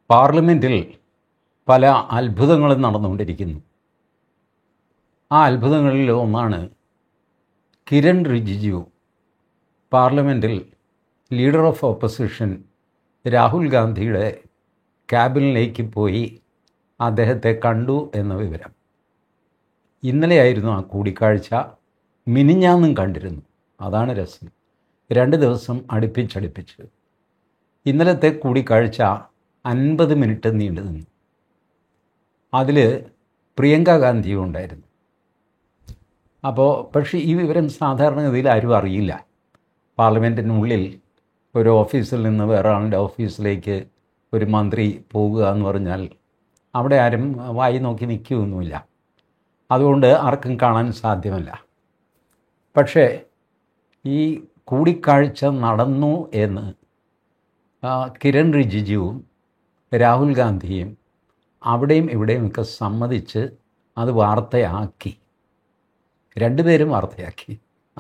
പാർലമെൻറ്റിൽ പല അത്ഭുതങ്ങളും നടന്നുകൊണ്ടിരിക്കുന്നു ആ അത്ഭുതങ്ങളിൽ ഒന്നാണ് കിരൺ റിജിജു പാർലമെൻറ്റിൽ ലീഡർ ഓഫ് ഓപ്പോസിഷൻ രാഹുൽ ഗാന്ധിയുടെ ക്യാബിനിലേക്ക് പോയി അദ്ദേഹത്തെ കണ്ടു എന്ന വിവരം ഇന്നലെയായിരുന്നു ആ കൂടിക്കാഴ്ച മിനിഞ്ഞാന്നും കണ്ടിരുന്നു അതാണ് രസം രണ്ട് ദിവസം അടുപ്പിച്ചടുപ്പിച്ച് ഇന്നലത്തെ കൂടിക്കാഴ്ച അൻപത് മിനിറ്റ് നീണ്ടു നിന്നു അതിൽ പ്രിയങ്ക ഗാന്ധിയും ഉണ്ടായിരുന്നു അപ്പോൾ പക്ഷേ ഈ വിവരം സാധാരണഗതിയിൽ ആരും അറിയില്ല പാർലമെൻറ്റിനുള്ളിൽ ഒരു ഓഫീസിൽ നിന്ന് വേറെ ആളുടെ ഓഫീസിലേക്ക് ഒരു മന്ത്രി പോകുക എന്ന് പറഞ്ഞാൽ അവിടെ ആരും വായി നോക്കി നിൽക്കുകയൊന്നുമില്ല അതുകൊണ്ട് ആർക്കും കാണാൻ സാധ്യമല്ല പക്ഷേ ഈ കൂടിക്കാഴ്ച നടന്നു എന്ന് ആ, കിരൺ റിജിജുവും രാഹുൽ ഗാന്ധിയും അവിടെയും ഇവിടെയുമൊക്കെ സമ്മതിച്ച് അത് വാർത്തയാക്കി രണ്ടുപേരും വാർത്തയാക്കി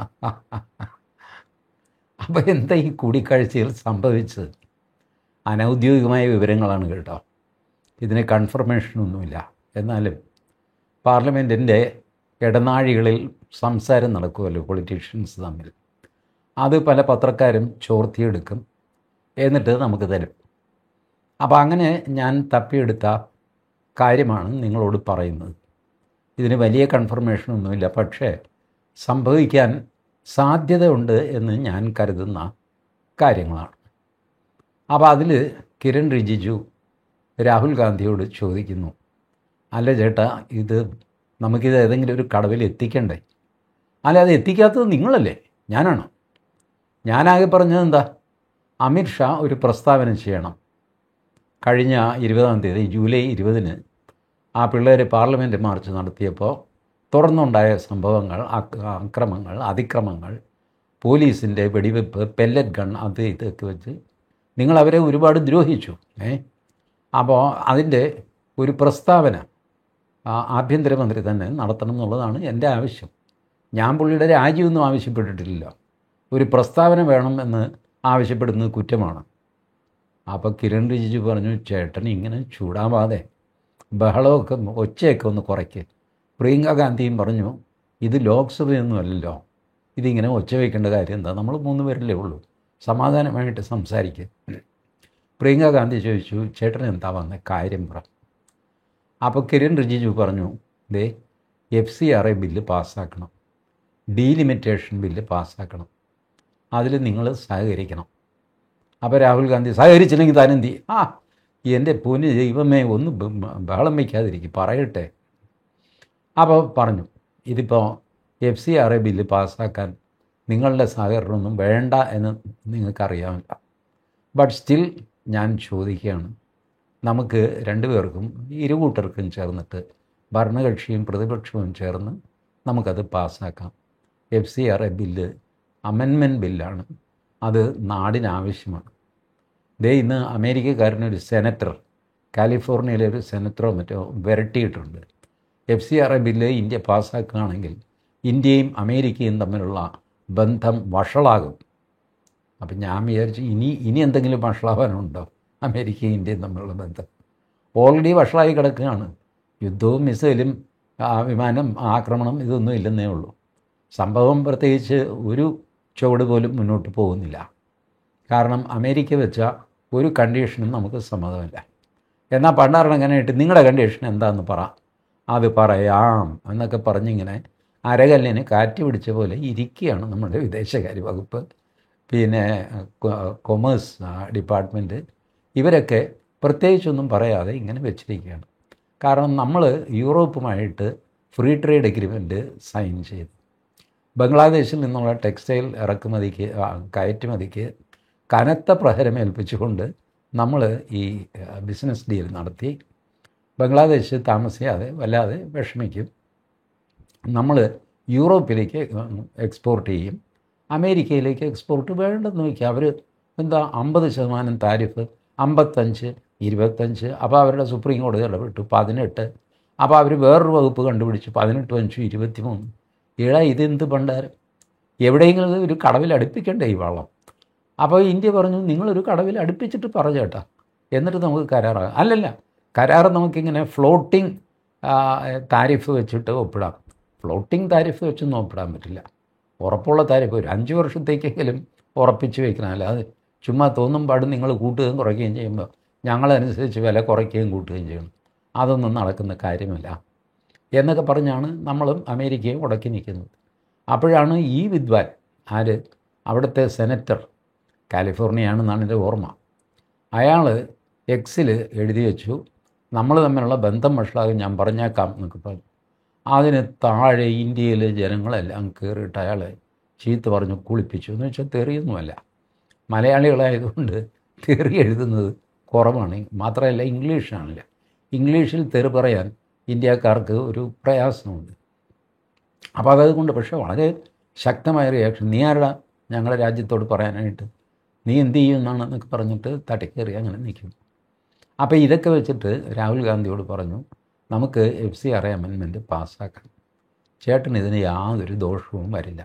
അപ്പോൾ എന്താ ഈ കൂടിക്കാഴ്ചയിൽ സംഭവിച്ചത് അനൗദ്യോഗികമായ വിവരങ്ങളാണ് കേട്ടോ ഇതിന് കൺഫർമേഷനൊന്നുമില്ല എന്നാലും പാർലമെൻറ്റിൻ്റെ ഇടനാഴികളിൽ സംസാരം നടക്കുമല്ലോ പൊളിറ്റീഷ്യൻസ് തമ്മിൽ അത് പല പത്രക്കാരും ചോർത്തിയെടുക്കും എന്നിട്ട് നമുക്ക് തരും അപ്പോൾ അങ്ങനെ ഞാൻ തപ്പിയെടുത്ത കാര്യമാണ് നിങ്ങളോട് പറയുന്നത് ഇതിന് വലിയ കൺഫർമേഷനൊന്നുമില്ല പക്ഷേ സംഭവിക്കാൻ സാധ്യതയുണ്ട് എന്ന് ഞാൻ കരുതുന്ന കാര്യങ്ങളാണ് അപ്പോൾ അതിൽ കിരൺ റിജിജു രാഹുൽ ഗാന്ധിയോട് ചോദിക്കുന്നു അല്ല ചേട്ടാ ഇത് നമുക്കിത് ഏതെങ്കിലും ഒരു കടവിൽ എത്തിക്കണ്ടേ അല്ല അത് എത്തിക്കാത്തത് നിങ്ങളല്ലേ ഞാനാണോ ഞാനാകെ പറഞ്ഞത് എന്താ അമിത് ഷാ ഒരു പ്രസ്താവന ചെയ്യണം കഴിഞ്ഞ ഇരുപതാം തീയതി ജൂലൈ ഇരുപതിന് ആ പിള്ളേർ പാർലമെൻറ്റ് മാർച്ച് നടത്തിയപ്പോൾ തുറന്നുണ്ടായ സംഭവങ്ങൾ ആക്ര- അക്രമങ്ങൾ അതിക്രമങ്ങൾ പോലീസിൻ്റെ വെടിവെപ്പ് പെല്ലറ്റ് ഗൺ അത് ഇതൊക്കെ വെച്ച് നിങ്ങൾ അവരെ ഒരുപാട് ദ്രോഹിച്ചു ഏ അപ്പോൾ അതിൻ്റെ ഒരു പ്രസ്താവന ആ, ആഭ്യന്തരമന്ത്രി തന്നെ നടത്തണം എന്നുള്ളതാണ് എൻ്റെ ആവശ്യം ഞാൻ പുള്ളിയുടെ രാജിയൊന്നും ആവശ്യപ്പെട്ടിട്ടില്ല ഒരു പ്രസ്താവന വേണം എന്ന് ആവശ്യപ്പെടുന്നത് കുറ്റമാണ് അപ്പോൾ കിരൺ റിജിജു പറഞ്ഞു ചേട്ടൻ ഇങ്ങനെ ചൂടാവാതെ ബഹളമൊക്കെ ഒച്ചയൊക്കെ ഒന്ന് കുറയ്ക്ക് പ്രിയങ്ക ഗാന്ധിയും പറഞ്ഞു ഇത് ലോക്സഭയൊന്നുമല്ലല്ലോ ഇതിങ്ങനെ ഒച്ച വയ്ക്കേണ്ട കാര്യം എന്താ നമ്മൾ മൂന്ന് പേരല്ലേ ഉള്ളൂ സമാധാനമായിട്ട് സംസാരിക്കുക പ്രിയങ്ക ഗാന്ധി ചോദിച്ചു ചേട്ടൻ എന്താ വന്ന കാര്യം പറ അപ്പോൾ കിരൺ റിജിജു പറഞ്ഞു ദേ F C R A bill പാസ്സാക്കണം ഡീലിമിറ്റേഷൻ ബില്ല് പാസ്സാക്കണം അതിൽ നിങ്ങൾ സഹകരിക്കണം അപ്പോൾ രാഹുൽ ഗാന്ധി സഹകരിച്ചില്ലെങ്കിൽ താനെന്തി ആ എൻ്റെ പൊന്ന് ദൈവമേ ഒന്ന് ബ- ബ- ബഹളം വയ്ക്കാതിരിക്കും പറയട്ടെ അപ്പോൾ പറഞ്ഞു ഇതിപ്പോൾ F C R A bill പാസ്സാക്കാൻ നിങ്ങളുടെ സഹകരണമൊന്നും വേണ്ട എന്ന് നിങ്ങൾക്കറിയാമല്ല ബട്ട് സ്റ്റിൽ ഞാൻ ചോദിക്കുകയാണ് നമുക്ക് രണ്ടുപേർക്കും ഇരുകൂട്ടർക്കും ചേർന്നിട്ട് ഭരണകക്ഷിയും പ്രതിപക്ഷവും ചേർന്ന് നമുക്കത് പാസ്സാക്കാം F C R A bill amendment ബില്ലാണ് അത് നാടിനാവശ്യമാണ് ദേ ഇന്ന് അമേരിക്കക്കാരനൊരു സെനറ്റർ കാലിഫോർണിയയിലെ ഒരു സെനറ്ററോ മറ്റോ വിരട്ടിയിട്ടുണ്ട് F C R A bill India പാസ്സാക്കുകയാണെങ്കിൽ ഇന്ത്യയും അമേരിക്കയും തമ്മിലുള്ള ബന്ധം വഷളാകും അപ്പം ഞാൻ വിചാരിച്ചു ഇനി ഇനി എന്തെങ്കിലും വഷളാവാനുണ്ടോ അമേരിക്കയും ഇന്ത്യയും തമ്മിലുള്ള ബന്ധം ഓൾറെഡി വഷളായി കിടക്കുകയാണ് യുദ്ധവും മിസൈലും ആ, വിമാനം ആക്രമണം ഇതൊന്നും ഇല്ലെന്നേ ഉള്ളൂ സംഭവം പ്രത്യേകിച്ച് ഒരു ചുവട് പോലും മുന്നോട്ട് പോകുന്നില്ല കാരണം അമേരിക്ക വെച്ച ഒരു കണ്ടീഷനും നമുക്ക് സമ്മതമല്ല എന്നാൽ പണ്ടാരണങ്ങനായിട്ട് നിങ്ങളുടെ കണ്ടീഷൻ എന്താണെന്ന് പറ അത് പറയാം എന്നൊക്കെ പറഞ്ഞിങ്ങനെ അരകല്ലിന് കാറ്റ് പിടിച്ച പോലെ ഇരിക്കുകയാണ് നമ്മുടെ വിദേശകാര്യ വകുപ്പ് പിന്നെ കൊ- കൊമേഴ്സ് ഡിപ്പാർട്ട്മെൻറ്റ് ഇവരൊക്കെ പ്രത്യേകിച്ചൊന്നും പറയാതെ ഇങ്ങനെ വെച്ചിരിക്കുകയാണ് കാരണം നമ്മൾ യൂറോപ്പുമായിട്ട് ഫ്രീ ട്രേഡ് എഗ്രിമെൻറ്റ് സൈൻ ചെയ്തു ബംഗ്ലാദേശിൽ നിന്നുള്ള ടെക്സ്റ്റൈൽ ഇറക്കുമതിക്ക് ആ, കയറ്റുമതിക്ക് കനത്ത പ്രഹരമേൽപ്പിച്ചുകൊണ്ട് നമ്മൾ ഈ ബിസിനസ് ഡീൽ നടത്തി ബംഗ്ലാദേശ് താമസിയാതെ വല്ലാതെ വിഷമിക്കും നമ്മൾ യൂറോപ്പിലേക്ക് എക്സ്പോർട്ട് ചെയ്യും അമേരിക്കയിലേക്ക് എക്സ്പോർട്ട് വേണ്ടെന്ന് വയ്ക്കുക അവർ എന്താ അമ്പത് ശതമാനം താരിഫ് അമ്പത്തഞ്ച് ഇരുപത്തഞ്ച് അപ്പോൾ അവരുടെ സുപ്രീം കോടതി ഇടപെട്ടു പതിനെട്ട് അപ്പോൾ അവർ വേറൊരു വകുപ്പ് കണ്ടുപിടിച്ചു പതിനെട്ട് അഞ്ച് ഇരുപത്തി മൂന്ന് ഇള ഇതെന്ത് പണ്ടാരം എവിടെയെങ്കിലും ഒരു കടവിൽ അടുപ്പിക്കണ്ടേ ഈ വള്ളം അപ്പോൾ ഇന്ത്യ പറഞ്ഞു നിങ്ങളൊരു കടവിൽ അടുപ്പിച്ചിട്ട് പറ ചേട്ടാ എന്നിട്ട് നമുക്ക് കരാറാകാം അല്ലല്ല കരാർ നമുക്കിങ്ങനെ ഫ്ലോട്ടിംഗ് താരിഫ് വെച്ചിട്ട് ഒപ്പിടാം ഫ്ലോട്ടിംഗ് താരിഫ് വെച്ചൊന്നും ഒപ്പിടാൻ പറ്റില്ല ഉറപ്പുള്ള താരിഫ് ഒരു അഞ്ച് വർഷത്തേക്കെങ്കിലും ഉറപ്പിച്ച് വെക്കണം അല്ലാതെ ചുമ്മാ തോന്നും പാടും നിങ്ങൾ കൂട്ടുകയും കുറയ്ക്കുകയും ചെയ്യുമ്പോൾ ഞങ്ങളനുസരിച്ച് വില കുറയ്ക്കുകയും കൂട്ടുകയും ചെയ്യണം അതൊന്നും നടക്കുന്ന കാര്യമല്ല എന്നൊക്കെ പറഞ്ഞാണ് നമ്മളും അമേരിക്കയും ഉടക്കി നിൽക്കുന്നത് അപ്പോഴാണ് ഈ വിദ്വാൻ ആര് അവിടുത്തെ സെനറ്റർ കാലിഫോർണിയയാണെന്നാണ് എൻ്റെ ഓർമ്മ അയാൾ എക്സിൽ എഴുതി വെച്ചു നമ്മൾ തമ്മിലുള്ള ബന്ധം വഷളാകും ഞാൻ പറഞ്ഞേക്കാം എന്നൊക്കെ പറഞ്ഞു അതിന് താഴെ ഇന്ത്യയിലെ ജനങ്ങളെല്ലാം കയറിയിട്ട് അയാളെ ചീത്ത പറഞ്ഞു കുളിപ്പിച്ചു എന്ന് വെച്ചാൽ തെറിയൊന്നുമല്ല മലയാളികളായതുകൊണ്ട് തെറി എഴുതുന്നത് കുറവാണ് മാത്രമല്ല ഇംഗ്ലീഷാണില്ല ഇംഗ്ലീഷിൽ തെറി പറയാൻ ഇന്ത്യക്കാർക്ക് ഒരു പ്രയാസമുണ്ട് അപ്പോൾ അതുകൊണ്ട് പക്ഷേ വളരെ ശക്തമായ റിയാക്ഷൻ നീ ആരുടെ ഞങ്ങളുടെ രാജ്യത്തോട് പറയാനായിട്ട് നീ എന്ത് ചെയ്യുമെന്നാണ് എന്നൊക്കെ പറഞ്ഞിട്ട് തട്ടിക്കയറി അങ്ങനെ നിൽക്കും അപ്പോൾ ഇതൊക്കെ വെച്ചിട്ട് രാഹുൽ ഗാന്ധിയോട് പറഞ്ഞു നമുക്ക് എഫ് സി ആർ അമെൻമെൻറ്റ് പാസ്സാക്കണം ചേട്ടൻ ഇതിന് യാതൊരു ദോഷവും വരില്ല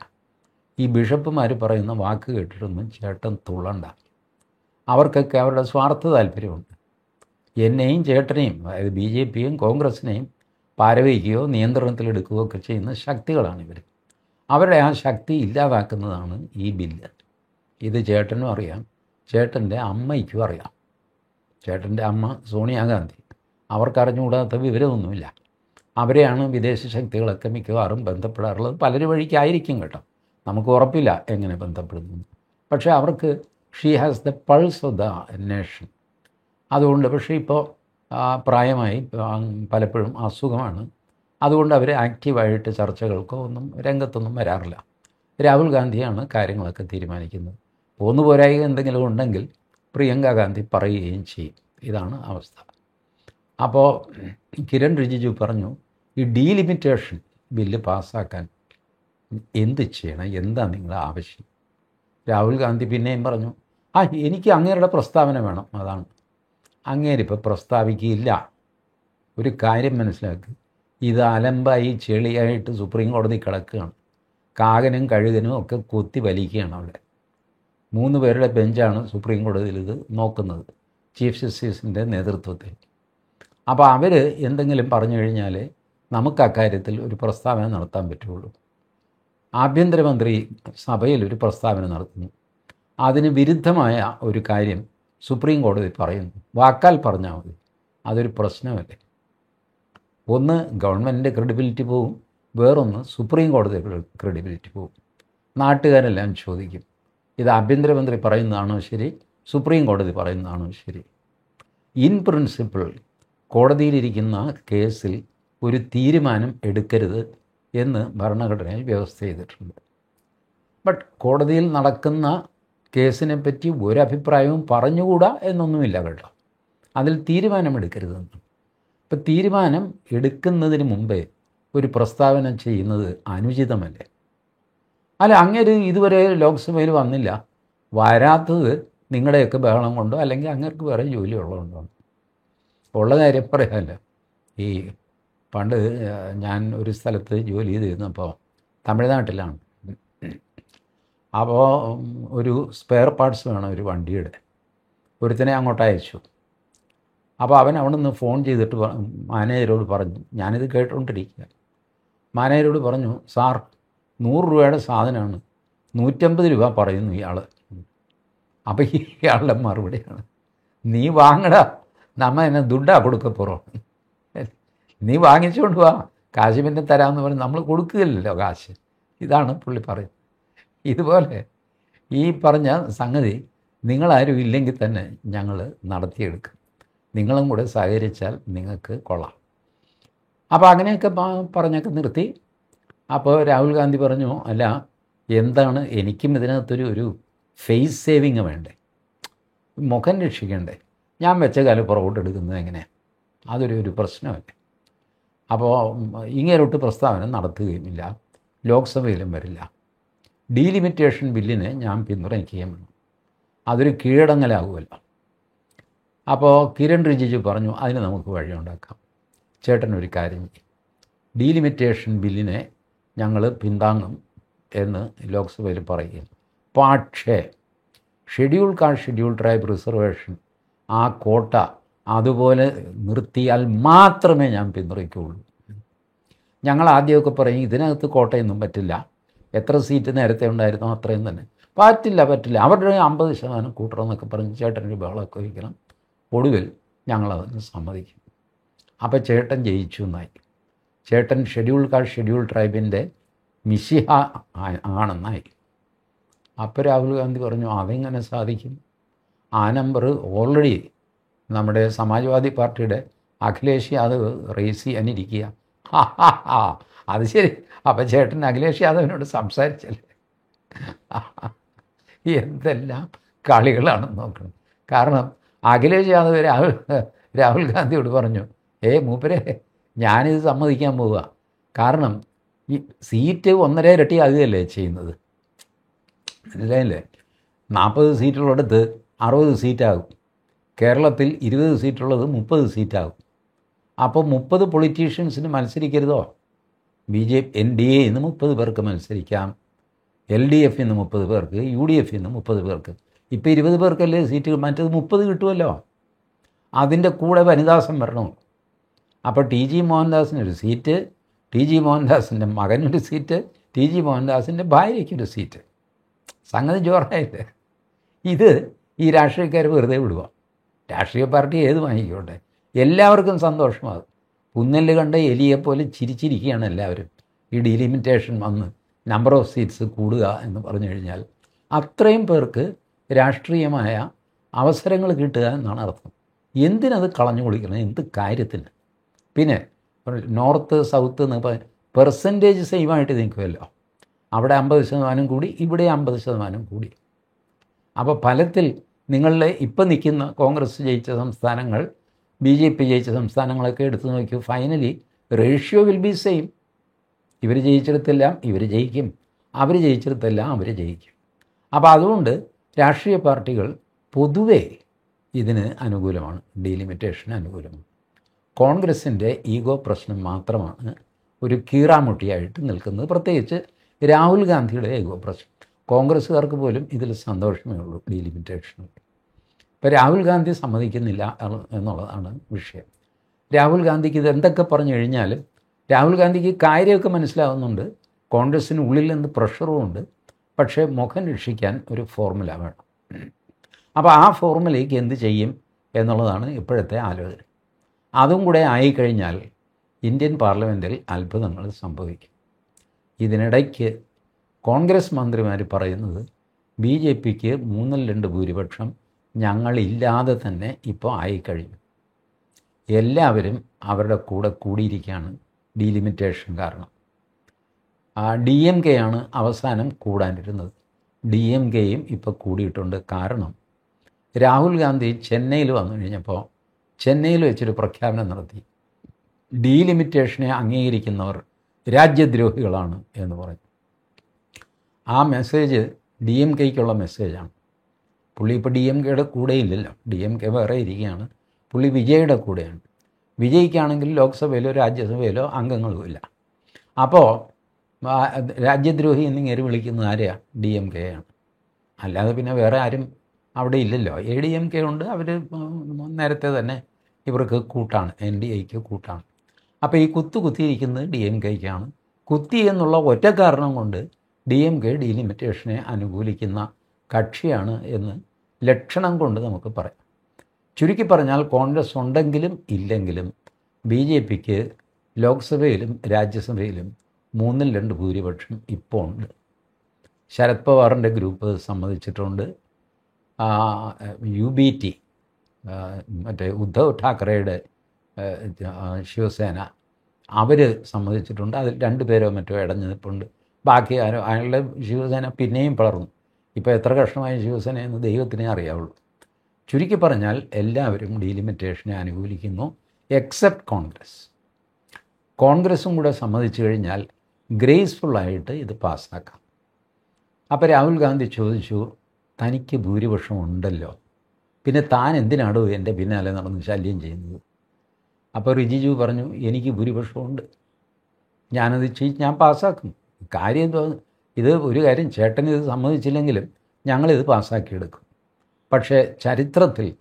ഈ ബിഷപ്പുമാർ പറയുന്ന വാക്ക് കേട്ടിട്ടൊന്നും ചേട്ടൻ തുള്ളണ്ട അവർക്കൊക്കെ അവരുടെ സ്വാർത്ഥ താല്പര്യമുണ്ട് എന്നെയും ചേട്ടനെയും അതായത് ബി ജെ പിയും കോൺഗ്രസിനെയും പാരവയ്ക്കുകയോ നിയന്ത്രണത്തിലെടുക്കുകയോ ഒക്കെ ചെയ്യുന്ന ശക്തികളാണ് ഇവർ അവരുടെ ആ ശക്തി ഇല്ലാതാക്കുന്നതാണ് ഈ ബില്ല് ഇത് ചേട്ടനും അറിയാം ചേട്ടൻ്റെ അമ്മയ്ക്കും അറിയാം ചേട്ടൻ്റെ അമ്മ സോണിയാഗാന്ധി അവർക്കറിഞ്ഞുകൂടാത്ത വിവരമൊന്നുമില്ല അവരെയാണ് വിദേശ ശക്തികളൊക്കെ മിക്കവാറും ബന്ധപ്പെടാറുള്ളത് പലരും വഴിക്കായിരിക്കും കേട്ടോ നമുക്ക് ഉറപ്പില്ല എങ്ങനെ ബന്ധപ്പെടുന്നു പക്ഷേ അവർക്ക് she has the pulse of the nation അതുകൊണ്ട് പക്ഷേ ഇപ്പോൾ പ്രായമായി ആ, പലപ്പോഴും അസുഖമാണ് അതുകൊണ്ട് അവർ ആക്റ്റീവായിട്ട് ചർച്ചകൾക്കോ ഒന്നും രംഗത്തൊന്നും വരാറില്ല രാഹുൽ ഗാന്ധിയാണ് കാര്യങ്ങളൊക്കെ തീരുമാനിക്കുന്നത് പോന്നു പോരായിക എന്തെങ്കിലും ഉണ്ടെങ്കിൽ പ്രിയങ്ക ഗാന്ധി പറയുകയും ചെയ്യും ഇതാണ് അവസ്ഥ അപ്പോൾ കിരൺ റിജിജു പറഞ്ഞു ഈ ഡീലിമിറ്റേഷൻ ബില്ല് പാസ്സാക്കാൻ എന്ത് ചെയ്യണം എന്താ നിങ്ങളുടെ ആവശ്യം രാഹുൽ ഗാന്ധി പിന്നെയും പറഞ്ഞു ആ എനിക്ക് അങ്ങേരുടെ പ്രസ്താവന വേണം അതാണ് അങ്ങേരിപ്പോൾ പ്രസ്താവിക്കുകയില്ല ഒരു കാര്യം മനസ്സിലാക്കുക ഇത് അലമ്പായി ചെളിയായിട്ട് സുപ്രീം കോടതി കിടക്കുകയാണ് കാകനും കഴുകനും ഒക്കെ കൊത്തി വലിക്കുകയാണ് അവിടെ മൂന്ന് പേരുടെ ബെഞ്ചാണ് സുപ്രീം കോടതിയിൽ ഇത് നോക്കുന്നത് ചീഫ് ജസ്റ്റിസിൻ്റെ നേതൃത്വത്തിൽ അപ്പോൾ അവർ എന്തെങ്കിലും പറഞ്ഞു കഴിഞ്ഞാൽ നമുക്ക് അക്കാര്യത്തിൽ ഒരു പ്രസ്താവന നടത്താൻ പറ്റുള്ളൂ ആഭ്യന്തരമന്ത്രി സഭയിൽ ഒരു പ്രസ്താവന നടത്തുന്നു അതിന് വിരുദ്ധമായ ഒരു കാര്യം സുപ്രീം കോടതി പറയുന്നു വാക്കാൽ പറഞ്ഞാൽ മതി അതൊരു പ്രശ്നമല്ലേ ഒന്ന് ഗവൺമെൻറ്റിൻ്റെ ക്രെഡിബിലിറ്റി പോവും വേറൊന്ന് സുപ്രീം കോടതിയുടെ ക്രെഡിബിലിറ്റി പോവും നാട്ടുകാരെല്ലാം ചോദിക്കും ഇത് ആഭ്യന്തരമന്ത്രി പറയുന്നതാണോ ശരി സുപ്രീം കോടതി പറയുന്നതാണോ ശരി ഇൻ പ്രിൻസിപ്പിൾ കോടതിയിലിരിക്കുന്ന കേസിൽ ഒരു തീരുമാനം എടുക്കരുത് എന്ന് ഭരണഘടനയിൽ വ്യവസ്ഥ ചെയ്തിട്ടുണ്ട് ബട്ട് കോടതിയിൽ നടക്കുന്ന കേസിനെ പറ്റി ഒരഭിപ്രായവും പറഞ്ഞുകൂടാ എന്നൊന്നുമില്ല കേട്ടോ അതിൽ തീരുമാനമെടുക്കരുതെന്ന് ഇപ്പം തീരുമാനം എടുക്കുന്നതിന് മുമ്പേ ഒരു പ്രസ്താവന ചെയ്യുന്നത് അനുചിതമല്ലേ അല്ല അങ്ങേര് ഇതുവരെ ലോക്സഭയിൽ വന്നില്ല വരാത്തത് നിങ്ങളുടെയൊക്കെ ബഹളം കൊണ്ടോ അല്ലെങ്കിൽ അങ്ങേർക്ക് വേറെ ജോലി ഉള്ളതുകൊണ്ടോ ഉള്ള കാര്യം പറയാമല്ല ഈ പണ്ട് ഞാൻ ഒരു സ്ഥലത്ത് ജോലി ചെയ്തിരുന്നപ്പോൾ തമിഴ്നാട്ടിലാണ് അപ്പോൾ ഒരു സ്പെയർ പാർട്സ് വേണം ഒരു വണ്ടിയുടെ ഒരുത്തനെ അങ്ങോട്ട് അയച്ചു അപ്പോൾ അവൻ അവിടെ നിന്ന് ഫോൺ ചെയ്തിട്ട് പ- മാനേജരോട് പറഞ്ഞു ഞാനിത് കേട്ടുകൊണ്ടിരിക്കുക മാനേജരോട് പറഞ്ഞു സാർ നൂറ് രൂപയുടെ സാധനമാണ് നൂറ്റമ്പത് രൂപ പറയുന്നു ഇയാൾ അപ്പോൾ ഇയാളുടെ മറുപടിയാണ് നീ വാങ്ങടാ നമ്മ എന്നെ ദുഡാ കൊടുക്ക പോറോ നീ വാങ്ങിച്ചുകൊണ്ട് വാ കാശ് പിന്നെ തരാമെന്ന് പറഞ്ഞ് നമ്മൾ കൊടുക്കുകയില്ലല്ലോ കാശ് ഇതാണ് പുള്ളി പറയുന്നത് ഇതുപോലെ ഈ പറഞ്ഞ സംഗതി നിങ്ങളാരും ഇല്ലെങ്കിൽ തന്നെ ഞങ്ങൾ നടത്തിയെടുക്കും നിങ്ങളും കൂടെ സഹകരിച്ചാൽ നിങ്ങൾക്ക് കൊള്ളാം അപ്പോൾ അങ്ങനെയൊക്കെ പ- പറഞ്ഞൊക്കെ നിർത്തി അപ്പോൾ രാഹുൽ ഗാന്ധി പറഞ്ഞു അല്ല എന്താണ് എനിക്കും ഇതിനകത്തൊരു ഒരു ഫേസ് സേവിങ് വേണ്ടേ മുഖം രക്ഷിക്കണ്ടേ ഞാൻ വെച്ച കാലം പുറകോട്ട് എടുക്കുന്നത് എങ്ങനെയാണ് അതൊരു ഒരു പ്രശ്നമല്ലേ അപ്പോൾ ഇങ്ങേരോട്ട് പ്രസ്താവന നടത്തുകയുമില്ല ലോക്സഭയിലും വരില്ല ഡീലിമിറ്റേഷൻ ബില്ലിനെ ഞാൻ പിന്തുണയ്ക്കുകയും വേണം അതൊരു കീഴടങ്ങലാകുമല്ലോ അപ്പോൾ കിരൺ റിജിജു പറഞ്ഞു അതിന് നമുക്ക് വഴിയുണ്ടാക്കാം ചേട്ടൻ ഒരു കാര്യം ചെയ്യും ഡീലിമിറ്റേഷൻ ബില്ലിനെ ഞങ്ങൾ പിന്താങ്ങും എന്ന് ലോക്സഭയിൽ പറയുകയും പക്ഷേ schedule caste schedule tribe reservation ആ കോട്ട അതുപോലെ നിർത്തിയാൽ മാത്രമേ ഞാൻ പിന്തുണയ്ക്കുകയുള്ളൂ ഞങ്ങൾ ആദ്യമൊക്കെ പറയും ഇതിനകത്ത് കോട്ടയൊന്നും പറ്റില്ല എത്ര സീറ്റ് നേരത്തെ ഉണ്ടായിരുന്നോ അത്രയും തന്നെ പറ്റില്ല പറ്റില്ല അവരുടെ അമ്പത് ശതമാനം കൂട്ടണമെന്നൊക്കെ പറഞ്ഞ് ചേട്ടൻ്റെ ബഹളമൊക്കെ വയ്ക്കണം ഒടുവിൽ ഞങ്ങളതിന് സമ്മതിക്കും അപ്പോൾ ചേട്ടൻ ജയിച്ചു എന്നായി ചേട്ടൻ ഷെഡ്യൂൾ കാസ്റ്റ് ഷെഡ്യൂൾ ട്രൈബിൻ്റെ മിശിഹ ആ- ആണെന്നായി അപ്പോൾ രാഹുൽ ഗാന്ധി പറഞ്ഞു അതെങ്ങനെ സാധിക്കും ആ നമ്പർ ഓൾറെഡി നമ്മുടെ സമാജ്വാദി പാർട്ടിയുടെ അഖിലേഷ് യാദവ് റേസ് ചെയ്യാനിരിക്കുക ഹാ, ഹാ, ഹാ. അത് ശരി അപ്പം ചേട്ടൻ അഖിലേഷ് യാദവിനോട് സംസാരിച്ചല്ലേ എന്തെല്ലാം കളികളാണെന്ന് നോക്കണം കാരണം അഖിലേഷ് യാദവ് രാഹുൽ രാഹുൽ ഗാന്ധിയോട് പറഞ്ഞു ഏ മൂപ്പരെ ഞാനിത് സമ്മതിക്കാൻ പോവുക കാരണം ഈ സീറ്റ് ഒന്നര ഇരട്ടി ആകുകയല്ലേ ചെയ്യുന്നത് മനസ്സിലായില്ലേ നാൽപ്പത് സീറ്റുള്ളിടത്ത് അറുപത് സീറ്റാകും കേരളത്തിൽ ഇരുപത് സീറ്റുള്ളത് മുപ്പത് സീറ്റാകും അപ്പോൾ മുപ്പത് പൊളിറ്റീഷ്യൻസിന് മത്സരിക്കരുതോ B J N D A ഇന്ന് മുപ്പത് പേർക്ക് മത്സരിക്കാം എൽ ഡി എഫ് ഇന്ന് മുപ്പത് പേർക്ക് യു ഡി എഫ് ഇന്ന് മുപ്പത് പേർക്ക് ഇപ്പോൾ ഇരുപത് പേർക്കല്ലേ സീറ്റ് മറ്റത് മുപ്പത് കിട്ടുമല്ലോ അതിൻ്റെ കൂടെ വനിതാസം വരണം അപ്പോൾ ടി ജി മോഹൻദാസിനൊരു സീറ്റ് ടി ജി മോഹൻദാസിൻ്റെ മകനൊരു സീറ്റ് ടി ജി മോഹൻദാസിൻ്റെ ഭാര്യയ്ക്കൊരു സീറ്റ് സംഗതി ജോറായില്ലേ ഇത് ഈ രാഷ്ട്രീയക്കാർ വെറുതെ വിടുക രാഷ്ട്രീയ പാർട്ടി ഏത് വാങ്ങിക്കോട്ടെ എല്ലാവർക്കും സന്തോഷമാകും പുന്നെല്ല് കണ്ട എലിയെപ്പോലെ ചിരിച്ചിരിക്കുകയാണ് എല്ലാവരും ഈ ഡീലിമിറ്റേഷൻ വന്ന് നമ്പർ ഓഫ് സീറ്റ്സ് കൂടുക എന്ന് പറഞ്ഞു കഴിഞ്ഞാൽ അത്രയും പേർക്ക് രാഷ്ട്രീയമായ അവസരങ്ങൾ കിട്ടുക എന്നാണ് അർത്ഥം എന്തിനത് കളഞ്ഞു കുളിക്കണം എന്ത് കാര്യത്തിന് പിന്നെ നോർത്ത് സൗത്ത് എന്ന് പെർസെൻറ്റേജ് സെയിമായിട്ട് നിൽക്കുമല്ലോ അവിടെ അമ്പത് ശതമാനം കൂടി ഇവിടെ അമ്പത് ശതമാനം കൂടി അപ്പോൾ ഫലത്തിൽ നിങ്ങളുടെ ഇപ്പം നിൽക്കുന്ന കോൺഗ്രസ് ജയിച്ച സംസ്ഥാനങ്ങൾ ബി ജെ പി ജയിച്ച സംസ്ഥാനങ്ങളൊക്കെ എടുത്തു നോക്കി finally ratio will be same ഇവർ ജയിച്ചിടത്തെല്ലാം ഇവർ ജയിക്കും അവർ ജയിച്ചിടത്തെല്ലാം അവർ ജയിക്കും അപ്പോൾ അതുകൊണ്ട് രാഷ്ട്രീയ പാർട്ടികൾ പൊതുവേ ഇതിന് അനുകൂലമാണ് ഡീലിമിറ്റേഷന് അനുകൂലമാണ് കോൺഗ്രസിൻ്റെ ഈഗോ പ്രശ്നം മാത്രമാണ് ഒരു കീറാമുട്ടിയായിട്ട് നിൽക്കുന്നത് പ്രത്യേകിച്ച് രാഹുൽ ഗാന്ധിയുടെ ഈഗോ പ്രശ്നം കോൺഗ്രസ്സുകാർക്ക് പോലും ഇതിൽ സന്തോഷമേ ഉള്ളൂ ഡീലിമിറ്റേഷൻ ഇപ്പോൾ രാഹുൽ ഗാന്ധി സമ്മതിക്കുന്നില്ല എന്ന- എന്നുള്ളതാണ് വിഷയം രാഹുൽ ഗാന്ധിക്ക് ഇത് എന്തൊക്കെ പറഞ്ഞു കഴിഞ്ഞാലും രാഹുൽ ഗാന്ധിക്ക് കാര്യമൊക്കെ മനസ്സിലാവുന്നുണ്ട് കോൺഗ്രസ്സിന് ഉള്ളിൽ നിന്ന് പ്രഷറും ഉണ്ട് പക്ഷേ മുഖം രക്ഷിക്കാൻ ഒരു ഫോർമുല വേണം അപ്പോൾ ആ ഫോർമുലയ്ക്ക് എന്ത് ചെയ്യും എന്നുള്ളതാണ് ഇപ്പോഴത്തെ ആലോചന അതും കൂടെ ആയിക്കഴിഞ്ഞാൽ ഇന്ത്യൻ പാർലമെൻറ്റിൽ അത്ഭുതങ്ങൾ സംഭവിക്കും ഇതിനിടയ്ക്ക് കോൺഗ്രസ് മന്ത്രിമാർ പറയുന്നത് ബി ജെ പിക്ക് മൂന്നിൽ രണ്ട് ഭൂരിപക്ഷം ഞങ്ങളില്ലാതെ തന്നെ ഇപ്പോൾ ആയിക്കഴിഞ്ഞു എല്ലാവരും അവരുടെ കൂടെ കൂടിയിരിക്കുകയാണ് ഡീലിമിറ്റേഷൻ കാരണം ഡി എം കെ ആണ് അവസാനം കൂടാനിരുന്നത് ഡി എം കെയും ഇപ്പോൾ കൂടിയിട്ടുണ്ട് കാരണം രാഹുൽ ഗാന്ധി ചെന്നൈയിൽ വന്നു കഴിഞ്ഞപ്പോൾ ചെന്നൈയിൽ വെച്ചൊരു പ്രഖ്യാപനം നടത്തി ഡീലിമിറ്റേഷനെ അംഗീകരിക്കുന്നവർ രാജ്യദ്രോഹികളാണ് എന്ന് പറഞ്ഞു ആ മെസ്സേജ് ഡി എം കെയ്ക്കുള്ള മെസ്സേജാണ് പുള്ളി ഇപ്പോൾ ഡി എം കെയുടെ കൂടെ ഇല്ലല്ലോ ഡി എം കെ വേറെ ഇരിക്കുകയാണ് പുള്ളി വിജയുടെ കൂടെയാണ് വിജയ്ക്കാണെങ്കിൽ ലോക്സഭയിലോ രാജ്യസഭയിലോ അംഗങ്ങളുമില്ല അപ്പോൾ ആ, രാജ്യദ്രോഹി എന്നിങ്ങനെ വിളിക്കുന്നത് ആരെയാണ് ഡി എം കെ ആണ് അല്ലാതെ പിന്നെ വേറെ ആരും അവിടെ ഇല്ലല്ലോ എ ഡി എം കെ ഉണ്ട് അവർ നേരത്തെ തന്നെ ഇവർക്ക് കൂട്ടാണ് എൻ ഡി എക്ക് കൂട്ടാണ് അപ്പോൾ ഈ കുത്തു കുത്തിയിരിക്കുന്നത് ഡി എം കെക്കാണ് കുത്തി എന്നുള്ള ഒറ്റ കാരണം കൊണ്ട് ഡി എം കെ ഡീലിമിറ്റേഷനെ അനുകൂലിക്കുന്ന കക്ഷിയാണ് എന്ന് ലക്ഷണം കൊണ്ട് നമുക്ക് പറയാം ചുരുക്കി പറഞ്ഞാൽ കോൺഗ്രസ് ഉണ്ടെങ്കിലും ഇല്ലെങ്കിലും ബി ജെ പിക്ക് ലോക്സഭയിലും രാജ്യസഭയിലും മൂന്നിൽ രണ്ട് ഭൂരിപക്ഷം ഇപ്പോൾ ഉണ്ട് ശരത് പവാറിൻ്റെ ഗ്രൂപ്പ് സമ്മതിച്ചിട്ടുണ്ട് ആ, യു ബി ടി ആ, മറ്റേ ഉദ്ധവ് ഠാക്കറെയുടെ ആ, ശിവസേന അവർ സമ്മതിച്ചിട്ടുണ്ട് അതിൽ രണ്ട് പേരോ മറ്റോ ഇടഞ്ഞു നിൽപ്പുണ്ട് ബാക്കി ആരോ അയാളുടെ ശിവസേന പിന്നെയും പിളർന്നു ഇപ്പോൾ എത്ര കഷ്ണമായ ശിവസേന എന്ന് ദൈവത്തിനേ അറിയാവുള്ളൂ ചുരുക്കി പറഞ്ഞാൽ എല്ലാവരും ഡീലിമിറ്റേഷനെ അനുകൂലിക്കുന്നു എക്സെപ്റ്റ് കോൺഗ്രസ് കോൺഗ്രസും കൂടെ സമ്മതിച്ചു കഴിഞ്ഞാൽ ഗ്രേസ്ഫുള്ളായിട്ട് ഇത് പാസ്സാക്കാം അപ്പോൾ രാഹുൽ ഗാന്ധി ചോദിച്ചു തനിക്ക് ഭൂരിപക്ഷം ഉണ്ടല്ലോ പിന്നെ താൻ എന്തിനാടോ എൻ്റെ പിന്നാലെ നടന്ന് ശല്യം ചെയ്യുന്നത് അപ്പോൾ റിജിജു പറഞ്ഞു എനിക്ക് ഭൂരിപക്ഷമുണ്ട് ഞാനത് ചെയ് ഞാൻ പാസ്സാക്കും കാര്യം എന്തോ ഇത് ഒരു കാര്യം ചേട്ടൻ ഇത് സമ്മതിച്ചില്ലെങ്കിലും ഞങ്ങളിത് പാസ്സാക്കിയെടുക്കും പക്ഷേ ചരിത്രത്തിൽ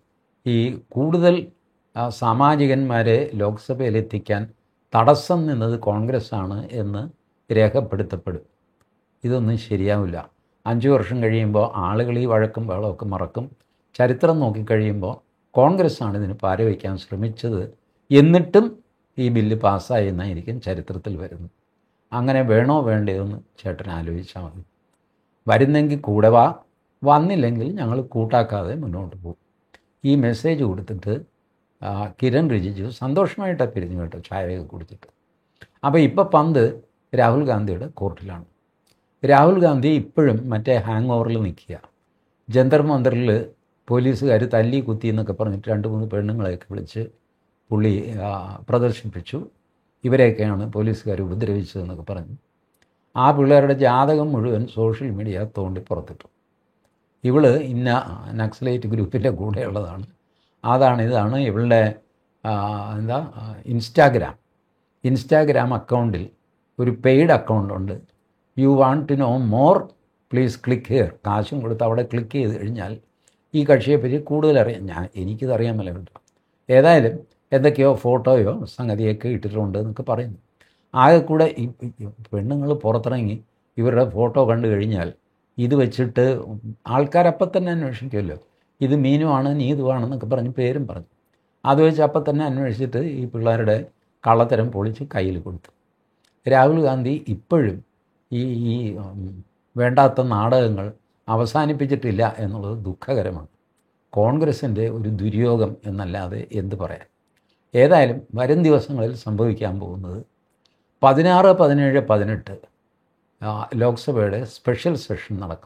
ഈ കൂടുതൽ ആ, സാമാജികന്മാരെ ലോക്സഭയിലെത്തിക്കാൻ തടസ്സം നിന്നത് കോൺഗ്രസ്സാണ് എന്ന് രേഖപ്പെടുത്തപ്പെടും ഇതൊന്നും ശരിയാവില്ല അഞ്ച് വർഷം കഴിയുമ്പോൾ ആളുകൾ ഈ വഴക്കും ബഹളമൊക്കെ മറക്കും ചരിത്രം നോക്കിക്കഴിയുമ്പോൾ കോൺഗ്രസ്സാണ് ഇതിന് പാരവയ്ക്കാൻ ശ്രമിച്ചത് എന്നിട്ടും ഈ ബില്ല് പാസ്സായി എന്നായിരിക്കും ചരിത്രത്തിൽ വരുന്നത് അങ്ങനെ വേണോ വേണ്ടയോ എന്ന് ചേട്ടൻ ആലോചിച്ചാൽ മതി വരുന്നെങ്കിൽ കൂടെ വാ വന്നില്ലെങ്കിൽ ഞങ്ങൾ കൂട്ടാക്കാതെ മുന്നോട്ട് പോകും ഈ മെസ്സേജ് കൊടുത്തിട്ട് ആ, കിരൺ റിജിജു സന്തോഷമായിട്ടാണ് പിരിഞ്ഞു കേട്ടോ ചായയൊക്കെ കുടിച്ചിട്ട് അപ്പോൾ ഇപ്പോൾ പന്ത് രാഹുൽ ഗാന്ധിയുടെ കോർട്ടിലാണ് രാഹുൽ ഗാന്ധി ഇപ്പോഴും മറ്റേ ഹാങ് ഓവറിൽ നിൽക്കുക ജന്തർ മന്ദറിൽ പോലീസുകാർ തല്ലി കുത്തി എന്നൊക്കെ പറഞ്ഞിട്ട് രണ്ട് മൂന്ന് പെണ്ണുങ്ങളെയൊക്കെ വിളിച്ച് പുള്ളി ആ, പ്രദർശിപ്പിച്ചു ഇവരെയൊക്കെയാണ് പോലീസുകാർ ഉപദ്രവിച്ചതെന്നൊക്കെ പറഞ്ഞു ആ പിള്ളേരുടെ ജാതകം മുഴുവൻ സോഷ്യൽ മീഡിയ തോണ്ടി പുറത്തിട്ടു ഇവള് ഇന്ന നക്സലൈറ്റ് ഗ്രൂപ്പിൻ്റെ കൂടെയുള്ളതാണ് അതാണ് ഇതാണ് ഇവളുടെ ആ, എന്താ ആ, ഇൻസ്റ്റാഗ്രാം ഇൻസ്റ്റാഗ്രാം അക്കൗണ്ടിൽ ഒരു പെയ്ഡ് അക്കൗണ്ടുണ്ട് you want to know more please click here കാശും കൊടുത്ത് അവിടെ ക്ലിക്ക് ചെയ്ത് കഴിഞ്ഞാൽ ഈ കക്ഷിയെപ്പറ്റി കൂടുതൽ അറിയാം ഞാൻ എനിക്കിത് അറിയാമല്ലോ കേട്ടോ ഏതായാലും എന്തൊക്കെയോ ഫോട്ടോയോ സംഗതിയൊക്കെ ഇട്ടിട്ടുണ്ട് എന്നൊക്കെ പറയുന്നു ആകെ കൂടെ ഈ പെണ്ണുങ്ങൾ പുറത്തിറങ്ങി ഇവരുടെ ഫോട്ടോ കണ്ടു കഴിഞ്ഞാൽ ഇത് വെച്ചിട്ട് ആൾക്കാരപ്പം തന്നെ അന്വേഷിക്കുമല്ലോ ഇത് മീനുമാണ് നീതുവാണെന്നൊക്കെ പറഞ്ഞ് പേരും പറഞ്ഞു അത് വെച്ച് അപ്പം തന്നെ അന്വേഷിച്ചിട്ട് ഈ പിള്ളേരുടെ കള്ളത്തരം പൊളിച്ച് കയ്യിൽ കൊടുത്തു രാഹുൽ ഗാന്ധി ഇപ്പോഴും ഈ ഈ ഉം, വേണ്ടാത്ത നാടകങ്ങൾ അവസാനിപ്പിച്ചിട്ടില്ല എന്നുള്ളത് ദുഃഖകരമാണ് കോൺഗ്രസിൻ്റെ ഒരു ദുര്യോഗം എന്നല്ലാതെ എന്ത് പറയാൻ ഏതായാലും വരും ദിവസങ്ങളിൽ സംഭവിക്കാൻ പോകുന്നത് പതിനാറ് പതിനേഴ് പതിനെട്ട് ആ, ലോക്സഭയുടെ സ്പെഷ്യൽ സെഷൻ നടക്കും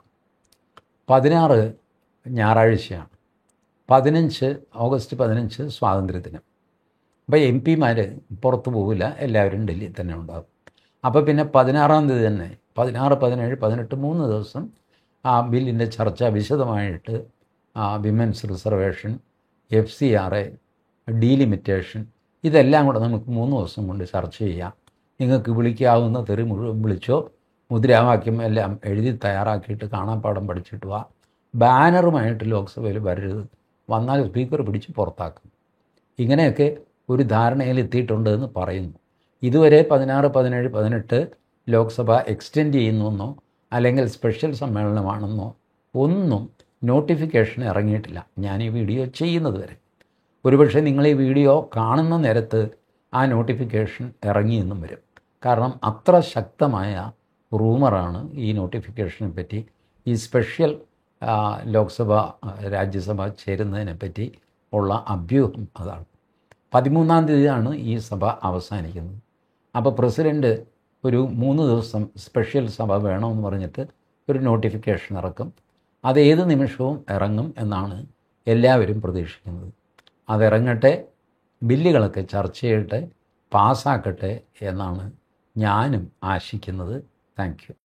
പതിനാറ് ഞായറാഴ്ചയാണ് പതിനഞ്ച് ഓഗസ്റ്റ് പതിനഞ്ച് സ്വാതന്ത്ര്യദിനം അപ്പോൾ എം പിമാർ പുറത്തു പോകില്ല എല്ലാവരും ഡൽഹിയിൽ തന്നെ ഉണ്ടാകും അപ്പോൾ പിന്നെ പതിനാറാം തീയതി തന്നെ പതിനാറ് പതിനേഴ് പതിനെട്ട് മൂന്ന് ദിവസം ആ ബില്ലിൻ്റെ ചർച്ച വിശദമായിട്ട് ആ women's reservation F C R A delimitation ഇതെല്ലാം കൂടെ നമുക്ക് മൂന്ന് ദിവസം കൊണ്ട് ചർച്ച ചെയ്യാം നിങ്ങൾക്ക് വിളിക്കാവുന്ന തെറി മുഴുവൻ വിളിച്ചോ മുദ്രാവാക്യം എല്ലാം എഴുതി തയ്യാറാക്കിയിട്ട് കാണാപ്പാടം പഠിച്ചിട്ട് വാ ബാനറുമായിട്ട് ലോക്സഭയിൽ വരരുത് വന്നാൽ സ്പീക്കർ പിടിച്ച് പുറത്താക്കും ഇങ്ങനെയൊക്കെ ഒരു ധാരണയിൽ എത്തിയിട്ടുണ്ട് എന്ന് പറയുന്നു ഇതുവരെ പതിനാറ് പതിനേഴ് പതിനെട്ട് ലോക്സഭ എക്സ്റ്റെൻഡ് ചെയ്യുന്നെന്നോ അല്ലെങ്കിൽ സ്പെഷ്യൽ സമ്മേളനമാണെന്നോ ഒന്നും നോട്ടിഫിക്കേഷൻ ഇറങ്ങിയിട്ടില്ല ഞാൻ ഈ വീഡിയോ ചെയ്യുന്നത് വരെ ഒരുപക്ഷെ നിങ്ങൾ ഈ വീഡിയോ കാണുന്ന നേരത്ത് ആ നോട്ടിഫിക്കേഷൻ ഇറങ്ങിയെന്നും വരും കാരണം അത്ര ശക്തമായ റൂമറാണ് ഈ നോട്ടിഫിക്കേഷനെ പറ്റി ഈ സ്പെഷ്യൽ ആ, ലോക്സഭ ആ, രാജ്യസഭ ചേരുന്നതിനെ പറ്റി ഉള്ള അഭ്യൂഹം അതാണ് പതിമൂന്നാം തീയതിയാണ് ഈ സഭ അവസാനിക്കുന്നത് അപ്പോൾ പ്രസിഡൻറ്റ് ഒരു മൂന്ന് ദിവസം സ്പെഷ്യൽ സഭ വേണമെന്ന് പറഞ്ഞിട്ട് ഒരു നോട്ടിഫിക്കേഷൻ ഇറക്കും അത് ഏത് നിമിഷവും ഇറങ്ങും എന്നാണ് എല്ലാവരും പ്രതീക്ഷിക്കുന്നത് അതിറങ്ങട്ടെ ബില്ലുകളൊക്കെ ചർച്ച ചെയ്യട്ടെ പാസ്സാക്കട്ടെ എന്നാണ് ഞാനും ആശിക്കുന്നത് താങ്ക് യു